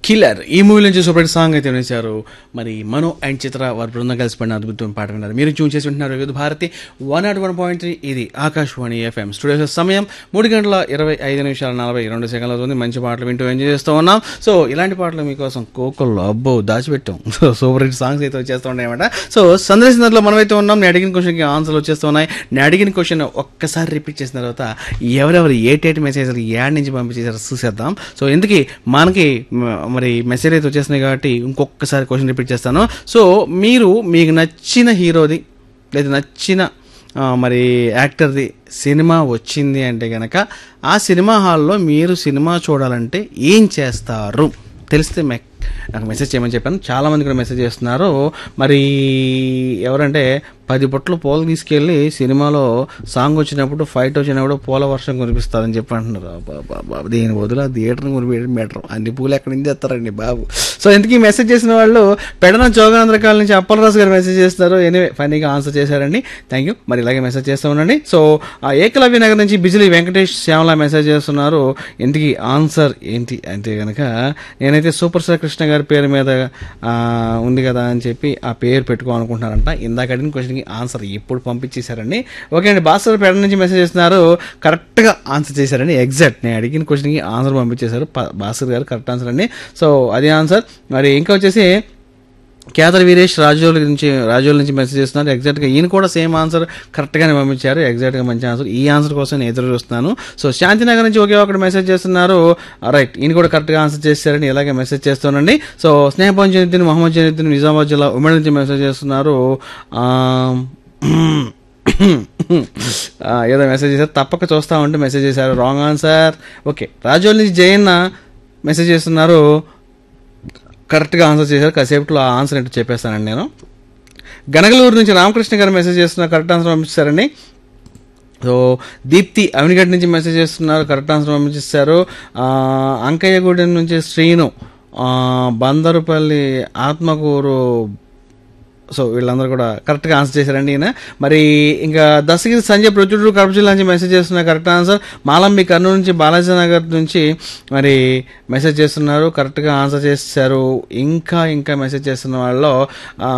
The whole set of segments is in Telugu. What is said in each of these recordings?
కిల్లర్ ఈ మూవీ నుంచి సూపర్ హిట్ సాంగ్ అయితే వినేశారు మరి మనో అండ్ చిత్ర వారి బృందం కలిసి పడిన అద్భుతం పాట విన్నారు మీరు చూన్ చేసి ఉంటున్నారు Vividh Bharati one naught one point three ఇది ఆకాశవాణి ఎఫ్ఎం స్టూడియో సమయం మూడు గంటల ఇరవై ఐదు నిమిషాల నలభై రెండు సెకండ్లు అవుతుంది మంచి పాటలు వింటూ ఎంజాయ్ చేస్తూ ఉన్నాం సో ఇలాంటి పాటలు మీకోసం కోకల్లో అబ్బో దాచిపెట్టాం సో సూపర్ హిట్ సాంగ్స్ అయితే వచ్చేస్తూ ఉన్నాయన్నమాట సో సందర్శనలో మనమైతే ఉన్నాం నేను అడిగిన క్వశ్చన్కి ఆన్సర్లు వచ్చేస్తూ ఉన్నాయి నేను అడిగిన క్వశ్చన్ ఒక్కసారి రిపీట్ చేసిన తర్వాత ఎవరెవరు ఏ టైట్ మెసేజ్లు యాడ్ నుంచి పంపించేసారో చూసేద్దాం సో ఎందుకు మనకి మ- మరి మెసేజ్ అయితే వచ్చేస్తున్నాయి కాబట్టి ఇంకొకసారి క్వశ్చన్ రిపీట్ చేస్తాను సో మీరు మీకు నచ్చిన హీరోది లేదా నచ్చిన ఆ, మరి యాక్టర్ది సినిమా వచ్చింది అంటే కనుక ఆ సినిమా హాల్లో మీరు సినిమా చూడాలంటే ఏం చేస్తారు తెలిస్తే మె నాకు మెసేజ్ చేయమని చెప్పాను చాలామంది కూడా మెసేజ్ చేస్తున్నారు మరి ఎవరంటే పది బొట్లు పూలు తీసుకెళ్ళి సినిమాలో సాంగ్ వచ్చినప్పుడు ఫైట్ వచ్చినప్పుడు పూల వర్షం కురిపిస్తారని చెప్పి అంటున్నారు అబ్బా, అబ్బా, అబ్బా, దీని బదులు ఆ థియేటర్ని కురిపించడం బెటర్ అన్ని పూలు ఎక్కడి నుంచి తెస్తారండి బాబు సో ఇంతకీ మెసేజ్ చేసిన వాళ్ళు పెడన జోగానంద్రకాల నుంచి అప్పలరాజు గారు మెసేజ్ చేస్తారు ఎనివే ఫైనల్గా ఆన్సర్ చేశారండి థ్యాంక్ యూ మరి ఇలాగే మెసేజ్ చేస్తూ ఉండండి సో ఆ ఏకలవ్య నగర్ నుంచి బిజిలీ వెంకటేష్ శ్యామల మెసేజ్ చేస్తున్నారు ఇంతకీ ఆన్సర్ ఏంటి అంటే కనుక నేనైతే సూపర్ స్టార్ కృష్ణ గారి పేరు మీద ఆ, ఉంది కదా అని చెప్పి ఆ పేరు పెట్టుకోవాలనుకుంటున్నారంట ఇందాక అడిగిన క్వశ్చన్కి ఆన్సర్ ఎప్పుడు పంపించేశారండి ఓకే అండి భాస్కర్ పేట నుంచి మెసేజ్ చేస్తున్నారు కరెక్ట్గా ఆన్సర్ చేశారండి ఎగ్జాక్ట్ నేను అడిగిన క్వశ్చన్కి ఆన్సర్ పంపించేశారు ప- భాస్కర్ గారు కరెక్ట్ ఆన్సర్ అండి సో అది ఆన్సర్ మరి ఇంకా వచ్చేసి కేదర్ వీరేష్ రాజోల్ నుంచి రాజోల్ నుంచి మెసేజ్ చేస్తున్నారు ఎగ్జాక్ట్గా ఈయన కూడా సేమ్ ఆన్సర్ కరెక్ట్గానే పంపించారు ఎగ్జాక్ట్గా మంచి ఆన్సర్ ఈ ఆన్సర్ కోసం నేను ఎదురు చూస్తున్నాను సో శాంతినగర్ నుంచి ఒకే ఒకటి మెసేజ్ చేస్తున్నారు రైట్ ఈయన కూడా కరెక్ట్గా ఆన్సర్ చేశారని ఇలాగే మెసేజ్ చేస్తానండి సో స్నేహపం జనిద్దిన్ మొహమ్మద్ జనిద్దిన్ నిజామాబాద్ జిల్లా ఉమ్మడి నుంచి మెసేజ్ చేస్తున్నారు ఆ, ఆ, ఏదో మెసేజ్ చేశారు తప్పక చూస్తా ఉంటే మెసేజ్ చేశారు రాంగ్ ఆన్సర్ ఓకే రాజోల్ నుంచి జయన్న మెసేజ్ చేస్తున్నారు కరెక్ట్గా ఆన్సర్ చేశారు కాసేపట్లో ఆ ఆన్సర్ ఏంటో చెప్పేస్తానండి నేను గనగలూరు నుంచి రామకృష్ణ గారు మెసేజ్ చేస్తున్నారు కరెక్ట్ ఆన్సర్ పంపిస్తారండి సో దీప్తి అవినిగడ్ నుంచి మెసేజ్ చేస్తున్నారు కరెక్ట్ ఆన్సర్ పంపించేస్తారు ఆ, అంకయ్యగూడెం నుంచి శ్రీను ఆ, బందరుపల్లి ఆత్మకూరు సో వీళ్ళందరూ కూడా కరెక్ట్గా ఆన్సర్ చేశారండి ఈయన మరి ఇంకా దశగిరి సంజయ్ ప్రొద్దుటూరు కడప జిల్లా నుంచి మెసేజ్ చేస్తున్నారు కరెక్ట్ ఆన్సర్ మాలంబి కర్నూలు నుంచి బాలాజీ నగర్ నుంచి మరి మెసేజ్ చేస్తున్నారు కరెక్ట్గా ఆన్సర్ చేశారు ఇంకా ఇంకా మెసేజ్ చేస్తున్న వాళ్ళలో ఆ,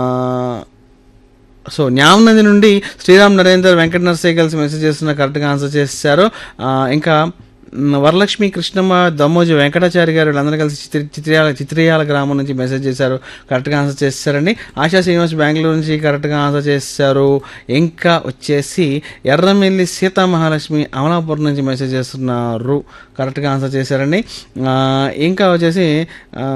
సో న్యామనది నుండి శ్రీరామ్ నరేందర్ వెంకట నరసయ్య కలిసి మెసేజ్ చేస్తున్న కరెక్ట్గా ఆన్సర్ చేశారు ఆ, ఇంకా మ్, వరలక్ష్మి కృష్ణమ్మ దమ్మోజి వెంకటాచారి గారు వీళ్ళందరూ కలిసి చిత్ర చిత్రయాల చిత్రయాల గ్రామం నుంచి మెసేజ్ చేశారు కరెక్ట్గా ఆన్సర్ చేశారండి ఆశా శ్రీనివాస్ బెంగళూరు నుంచి కరెక్ట్గా ఆన్సర్ చేశారు ఇంకా వచ్చేసి ఎర్రమెల్లి సీతా మహాలక్ష్మి అమలాపురం నుంచి మెసేజ్ చేస్తున్నారు కరెక్ట్గా ఆన్సర్ చేశారండి ఆ, ఇంకా వచ్చేసి ఆ,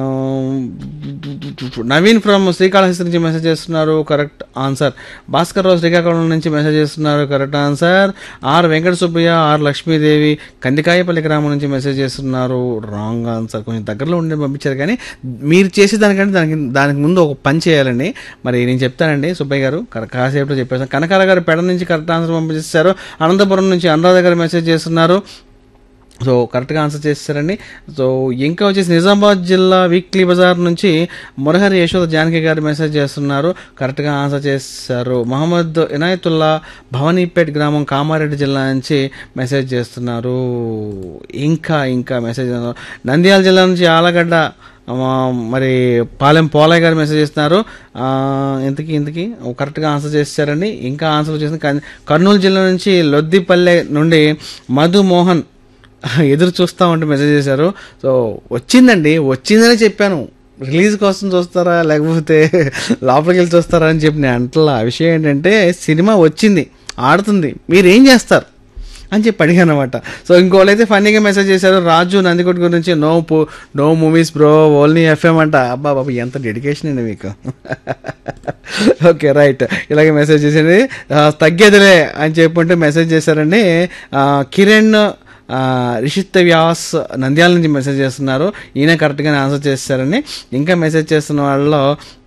నవీన్ ఫ్రమ్ శ్రీకాళహస్తి నుంచి మెసేజ్ చేస్తున్నారు కరెక్ట్ ఆన్సర్ భాస్కర్ రావు శ్రీకాకుళం నుంచి మెసేజ్ చేస్తున్నారు correct answer R Venkata Subbaiah R Lakshmidevi Kandikayapalli గ్రామం నుంచి మెసేజ్ చేస్తున్నారు రాంగ్ ఆన్సర్ కొంచెం దగ్గరలో ఉండి పంపించారు కానీ మీరు చేసే దానికంటే దానికి దానికి ముందు ఒక పని చేయాలండి మరి నేను చెప్తానండి సుబ్బయ్య గారు కర- కాసేపట్లో చెప్పేస్తాను కనకాల గారు పెడ నుంచి కరెక్ట్ ఆన్సర్ పంపించేస్తారు అనంతపురం నుంచి అనురాధ గారు మెసేజ్ చేస్తున్నారు సో కరెక్ట్గా ఆన్సర్ చేస్తారండి సో ఇంకా వచ్చేసి నిజామాబాద్ జిల్లా వీక్లీ బజార్ నుంచి మురహరి యశోద జానకి గారు మెసేజ్ చేస్తున్నారు కరెక్ట్గా ఆన్సర్ చేస్తారు మహమ్మద్ ఇనాయతుల్లా భవానీపేట్ గ్రామం కామారెడ్డి జిల్లా నుంచి మెసేజ్ చేస్తున్నారు ఇంకా ఇంకా మెసేజ్ నంద్యాల జిల్లా నుంచి ఆలగడ్డ ఆ, మరి పాలెం పోలయ్య గారు మెసేజ్ చేస్తున్నారు ఆ, ఇంతకీ ఇంతకీ కరెక్ట్గా ఆన్సర్ చేశారండి ఇంకా ఆన్సర్ వచ్చేసి కన్- కర్నూలు జిల్లా నుంచి లొద్దిపల్లె నుండి మధు మోహన్ ఎదురు చూస్తా ఉంటే మెసేజ్ చేశారు సో వచ్చిందండి వచ్చిందని చెప్పాను రిలీజ్ కోసం చూస్తారా లేకపోతే లోపలికి వెళ్ళి చూస్తారా అని చెప్పి నేను అంటలా ఆ విషయం ఏంటంటే సినిమా వచ్చింది ఆడుతుంది మీరు ఏం చేస్తారు అని చెప్పి అడిగాను అనమాట సో ఇంకోళ్ళు అయితే ఫన్నీగా మెసేజ్ చేశారు రాజు నందికొట్ గురించి నో పో no movies bro only FM అంట అబ్బా బాబా ఎంత డెడికేషన్ అండి మీకు ఓకే రైట్ ఇలాగే మెసేజ్ చేసింది ఆ, తగ్గేదిలే అని చెప్పుంటే మెసేజ్ చేశారండి ఆ, కిరణ్ ఆ, రిషిత్ వ్యాస్ నంద్యాల నుంచి మెసేజ్ చేస్తున్నారు ఈయన కరెక్ట్గానే ఆన్సర్ చేస్తారని ఇంకా మెసేజ్ చేస్తున్న వాళ్ళలో